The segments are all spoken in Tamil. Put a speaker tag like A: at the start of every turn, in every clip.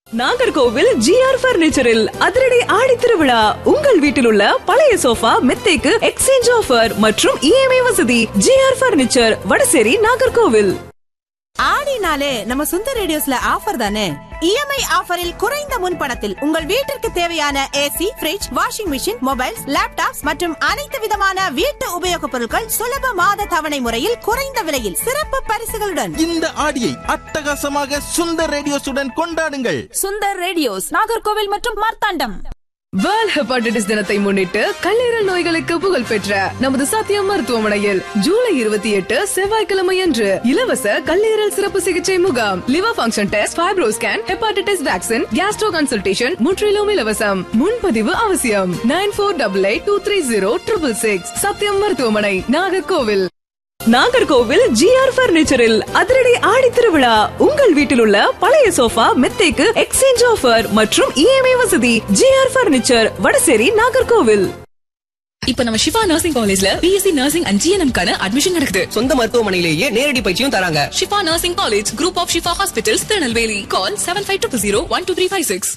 A: நாகர்கோவில் ஜிஆர் பர்னிச்சரில் அதிரடி ஆடி திருவிழா உங்கள் வீட்டில் உள்ள பழைய சோஃபா மெத்தைக்கு எக்ஸ்சேஞ்ச் ஆஃபர் மற்றும் இஎம்ஐ வசதி ஜிஆர் பர்னிச்சர் வடசேரி நாகர்கோவில்
B: ஆடினாலே நம்ம சொந்த ரேடியோஸ்ல ஆஃபர் தானே இஎம்ஐ ஆஃபரில் குறைந்த முன்பணத்தில் உங்கள் வீட்டிற்கு தேவையான AC fridge washing machine mobiles laptops மற்றும் அனைத்து விதமான வீட்டு உபயோகப் பொருட்கள் சுலப மாத தவணை முறையில் குறைந்த விலையில் சிறப்பு பரிசுகளுடன்
C: இந்த ஆடியை அட்டகாசமாக சுந்தர் ரேடியோஸுடன் கொண்டாடுங்கள்
D: சுந்தர் ரேடியோஸ் நாகர்கோவில் மற்றும் மார்த்தாண்டம்
A: வேர்ல்ட் ஹெப்பாடைட்டிஸ் தினத்தை முன்னிட்டு கல்லீரல் நோய்களுக்கு புகழ் பெற்ற நமது சத்தியம் மருத்துவமனையில் ஜூலை இருபத்தி எட்டு செவ்வாய்க்கிழமை அன்று இலவச கல்லீரல் சிறப்பு சிகிச்சை முகாம் liver function test fibro scan hepatitis vaccine gastro consultation முற்றிலும் இலவசம் முன்பதிவு அவசியம் nine four double eight two three zero triple six Sathyam மருத்துவமனை நாகர்கோவில் நாகர்கோவில் ஜிஆர் பர்னிச்சரில் அதிரடி ஆடி திருவிழா உங்கள் வீட்டில் உள்ள பழைய சோஃபா மெத்தைக்கு எக்ஸ்சேஞ்ச் ஆஃபர் மற்றும் இஎம்ஐ வசதி ஜிஆர் பர்னிச்சர் வடசேரி நாகர்கோவில்
E: இப்ப நம்ம சிவா நர்சிங் காலேஜ்ல பிஎஸ்சி நர்சிங் அண்ட் ஜிஎன்எம் கான அட்மிஷன் நடக்குது
F: சொந்த மருத்துவமனையிலேயே நேரடி பயிற்சியும் தராங்க
E: Shifa nursing college group of Shifa ஹாஸ்பிட்டல்ஸ் Tirunelveli call seven five two zero one two three five six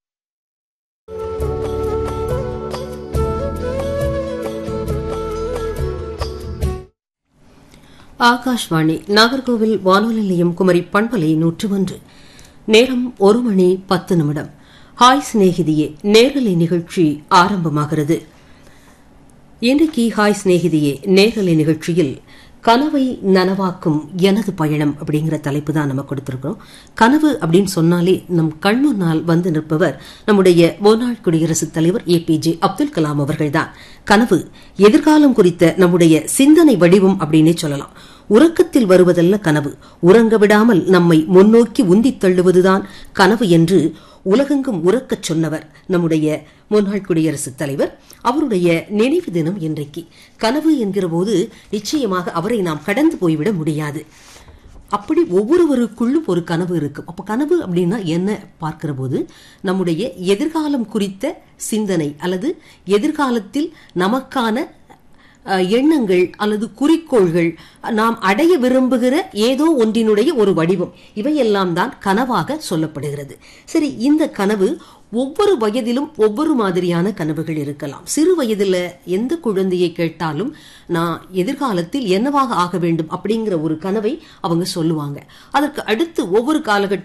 G: Akashvani Nagercoil வானொலி நிலையம் குமரி பண்பலை நூற்று ஒன்று நேரம் ஒரு மணி பத்து நிமிடம் ஹாய் சிநேகிதியே நேரலை நிகழ்ச்சி ஆரம்பமாகிறது இன்றைக்கு ஹாய் சிநேகிதியே நேரலை நிகழ்ச்சியில் கனவை நனவாக்கும் எனது பயணம் அப்படிங்கிற தலைப்பு தான் நம்ம கொடுத்திருக்கிறோம் கனவு அப்படின்னு சொன்னாலே நம் கண் முன்னால் வந்து நிற்பவர் நம்முடைய முன்னாள் குடியரசுத் தலைவர் A P J Abdul Kalam அவர்கள்தான் கனவு எதிர்காலம் குறித்த நம்முடைய சிந்தனை வடிவம் அப்படின்னே சொல்லலாம் உறக்கத்தில் வருவதல்ல கனவு உறங்க விடாமல் நம்மை முன்னோக்கி உந்தித் தள்ளுவதுதான் கனவு என்று உலகெங்கும் உறக்கச் சொன்னவர் நம்முடைய முன்னாள் குடியரசுத் தலைவர் அவருடைய நினைவு தினம் இன்றைக்கு கனவு என்கிற போது நிச்சயமாக அவரை நாம் கடந்து போய்விட முடியாது அப்படி ஒவ்வொருவருக்குள்ளும் ஒரு கனவு இருக்கும் அப்ப கனவு அப்படின்னா என்ன பார்க்கிற போது நம்முடைய எதிர்காலம் குறித்த சிந்தனை அல்லது எதிர்காலத்தில் நமக்கான அஹ், எண்ணங்கள் அல்லது குறிக்கோள்கள் நாம் அடைய விரும்புகிற ஏதோ ஒன்றினுடைய ஒரு வடிவம் இவையெல்லாம் தான் கனவாக சொல்லப்படுகிறது சரி இந்த கனவு ஒவ்வொரு வயதிலும் ஒவ்வொரு மாதிரியான கனவுகள் இருக்கலாம் சிறு வயதுல எந்த குழந்தையை கேட்டாலும் நான் எதிர்காலத்தில் என்னவாக ஆக வேண்டும் அப்படிங்கிற ஒரு கனவை அவங்க சொல்லுவாங்க அதற்கு அடுத்து ஒவ்வொரு காலகட்ட